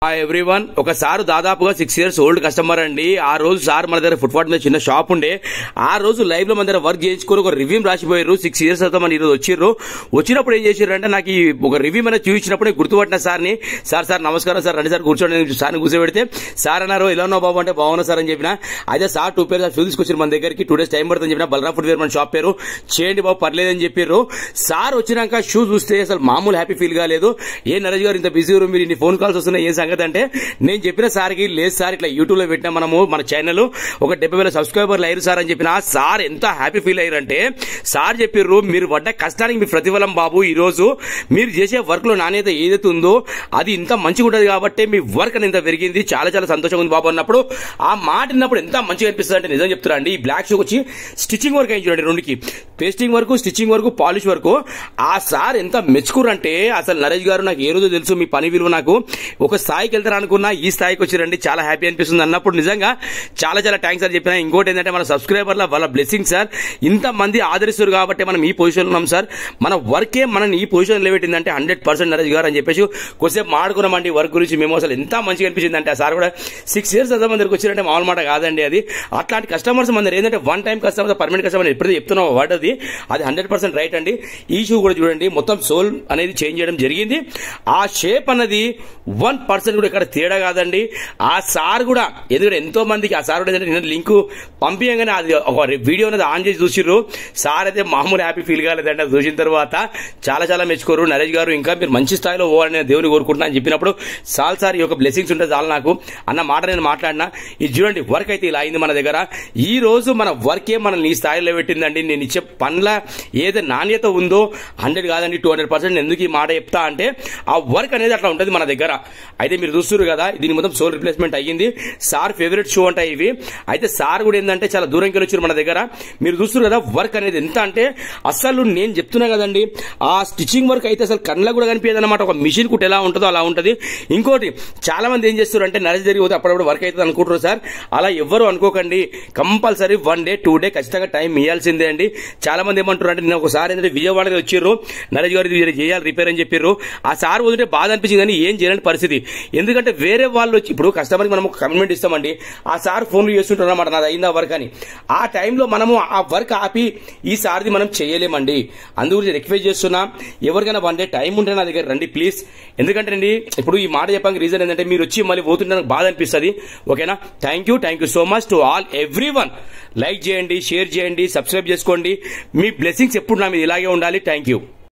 everyone ఒకసారి దాదాపుగా six years old customer అండి ఆ రోజు సార్ మన దగ్గర ఫుట్పాత్ మీద చిన్న షాప్ ఉండే ఆ రోజు లైవ్ లో మన దగ్గర వర్క్ చేయించుకొని ఒక రివ్యూ రాసిపోయారు సిక్స్ ఇయర్స్ అవుతా మన ఈరోజు వచ్చిర్రు వచ్చినప్పుడు ఏం చేశారు అంటే నాకు ఈ ఒక రివ్యూ మీద చూపించినప్పుడు నేను గుర్తుపట్టిన సార్ని సార్ సార్ నమస్కారం సార్ రండి సార్ కూర్చోండి అని సార్ని కూర్చోబెడితే సార్ అన్నారు ఎలా ఉన్నావు బాబు అంటే బాగున్నా సార్ అని చెప్పిన అయితే సార్ టూ పేరు సార్ తీసుకొచ్చారు మన దగ్గరికి టూ డేస్ టైం పడుతుందని చెప్పిన బలరా ఫుడ్ వేర్ మన షాప్ పేరు చేయండి బాబు పర్లేదని చెప్పారు సార్ వచ్చినాక షూ చూస్తే అసలు మామూలు హ్యాపీ ఫీల్ కాలేదు ఏ నరేష్ గారు ఇంత బిజీ మీరు ఇన్ని ఫోన్ కాల్స్ వస్తున్నాయి ఏం సంగతి అంటే నేను చెప్పిన సార్కి లేదు సార్ ఇట్లా యూట్యూబ్ లో పెట్టినా మనము మన ఛానల్ ఒక డెబ్బై వేల సబ్స్క్రైబర్లు అయ్యారు సార్ అని చెప్పిన సార్ ఎంత హ్యాపీ ఫీల్ అయ్యారంటే సార్ చెప్పారు మీరు పడ్డ కష్టానికి మీ ప్రతిఫలం బాబు ఈ రోజు మీరు చేసే వర్క్ లో నాణ్యత ఏదైతే ఉందో అది ఇంత మంచిగా ఉంటుంది కాబట్టి మీ వర్క్ అనేది ఇంత పెరిగింది చాలా చాలా సంతోషంగా ఉంది బాబు అన్నప్పుడు ఆ మాట విన్నప్పుడు ఎంత మంచిగా అనిపిస్తుంది అంటే నిజం చెప్తున్నా అండి ఈ బ్లాక్ షూ వచ్చి స్టిచ్చింగ్ వర్క్ అయింది చూడండి రెండుకి పేస్టింగ్ వరకు స్టిచ్చింగ్ వరకు పాలిష్ వరకు ఆ సార్ ఎంత మెచ్చుకురంటే అసలు నరేష్ గారు నాకు ఏ రోజు తెలుసు మీ పని విలువ నాకు ఒక స్థాయికి వెళ్తారు అనుకున్నా ఈ స్థాయికి వచ్చిరండి చాలా హ్యాపీ అనిపిస్తుంది అన్నప్పుడు నిజంగా చాలా చాలా థ్యాంక్స్ అని చెప్పిన ఇంకోటి ఏంటంటే మన సబ్స్క్రైబర్ల వాళ్ళ బ్లెస్సింగ్ సార్ ఇంత మంది ఆదరిస్తారు కాబట్టి మనం ఈ పొజిషన్ ఉన్నాం సార్ మన వర్కే మనని ఈ పొజిషన్ నిలబెట్టిందంటే హండ్రెడ్ పర్సెంట్ నరేష్ గారు అని చెప్పేసి కొద్దిసేపు మాడుకున్నామండి వర్క్ గురించి మేము అసలు ఎంత మంచిగా అనిపించింది అంటే ఆ సార్ కూడా సిక్స్ ఇయర్స్ అదే మన దగ్గరికి వచ్చిరంటే మామూలు మాట కాదండి అది అట్లాంటి కస్టమర్స్ మన దగ్గర ఏంటంటే one time customer permanent customer ఎప్పుడైతే చెప్తున్నాం వర్డ్ అది అది హండ్రెడ్ పర్సెంట్ రైట్ అండి ఈ షూ కూడా చూడండి మొత్తం సోల్ అనేది చేంజ్ చేయడం జరిగింది ఆ షేప్ అన్నది వన్ పర్సెంట్ కూడా ఇక్కడ తేడా కాదండి ఆ సార్ కూడా ఎందుకంటే ఎంతో మందికి ఆ సార్ కూడా ఏంటంటే నేను లింక్ పంపించగానే అది ఒక వీడియో అనేది ఆన్ చేసి చూసిర్రు సార్ అయితే మామూలు హ్యాపీ ఫీల్ కాలేదండి అది చూసిన తర్వాత చాలా చాలా మెచ్చుకోరు నరేష్ గారు ఇంకా మీరు మంచి స్థాయిలో పోవాలని నేను దేవుని కోరుకుంటున్నా అని చెప్పినప్పుడు సాల్ సార్ ఈ యొక్క బ్లెస్సింగ్స్ ఉంటే చాలు నాకు అన్న మాట నేను మాట్లాడినా ఇది చూడండి వర్క్ అయితే ఇలా అయింది మన దగ్గర ఈ రోజు మన వర్కే మనల్ని ఈ స్థాయిలో పెట్టిందండి నేను ఇచ్చే పనుల ఏదైతే నాణ్యత ఉందో హండ్రెడ్ కాదండి టూ హండ్రెడ్ పర్సెంట్ ఎందుకు ఈ మాట చెప్తా అంటే ఆ వర్క్ అనేది అట్లా ఉంటుంది మన దగ్గర అయితే మీరు చూస్తున్నారు కదా దీని మొత్తం సోల్ రిప్లేస్మెంట్ అయ్యింది సార్ ఫేవరెట్ షో అంటే ఇవి అయితే సార్ కూడా ఏంటంటే చాలా దూరంకి వచ్చారు మన దగ్గర మీరు చూస్తున్నారు కదా వర్క్ అనేది ఎంత అంటే అసలు నేను చెప్తున్నా కదండి ఆ స్టిచ్చింగ్ వర్క్ అయితే అసలు కళ్ళ కూడా కనిపించదు అనమాట ఒక మిషన్ కుట్ ఎలా ఉంటుందో అలా ఉంటుంది ఇంకోటి చాలా మంది ఏం చేస్తారు అంటే నరేష్ జరిగి పోతే అప్పుడప్పుడు వర్క్ అవుతుంది అనుకుంటారు సార్ అలా ఎవ్వరు అనుకోకండి compulsory one day two day ఖచ్చితంగా టైం ఇవ్వాల్సిందే అండి చాలా మంది ఏమంటారు అంటే నేను ఒకసారి ఏంటంటే విజయవాడకి వచ్చిర్రు నరేష్ గారు ఇది చేయాలి రిపేర్ అని చెప్పారు ఆ సార్ వదిలితే బాధ అనిపించింది కానీ ఏం చేయలేని పరిస్థితి ఎందుకంటే వేరే వాళ్ళు వచ్చి ఇప్పుడు కస్టమర్కి మనం ఒక కమిట్మెంట్ ఇస్తామండి ఆ సార్ ఫోన్లు చేస్తుంటారు అన్నమాట నాది అయిందా వర్క్ అని ఆ టైంలో మనము ఆ వర్క్ ఆపి ఈ సార్ది మనం చేయలేమండి అందుగురించి రిక్వెస్ట్ చేస్తున్నా ఎవరికైనా వన్ డే టైం ఉంటే నా దగ్గర రండి ప్లీజ్ ఎందుకంటే అండి ఇప్పుడు ఈ మాట చెప్పడానికి రీజన్ ఏంటంటే మీరు వచ్చి మళ్ళీ పోతుంటే నాకు బాధ అనిపిస్తుంది ఓకేనా thank you thank you so much to all everyone like చేయండి షేర్ చేయండి సబ్స్క్రైబ్ చేసుకోండి మీ బ్లెస్సింగ్స్ ఎప్పుడు నా మీద ఇలాగే ఉండాలి థ్యాంక్ యూ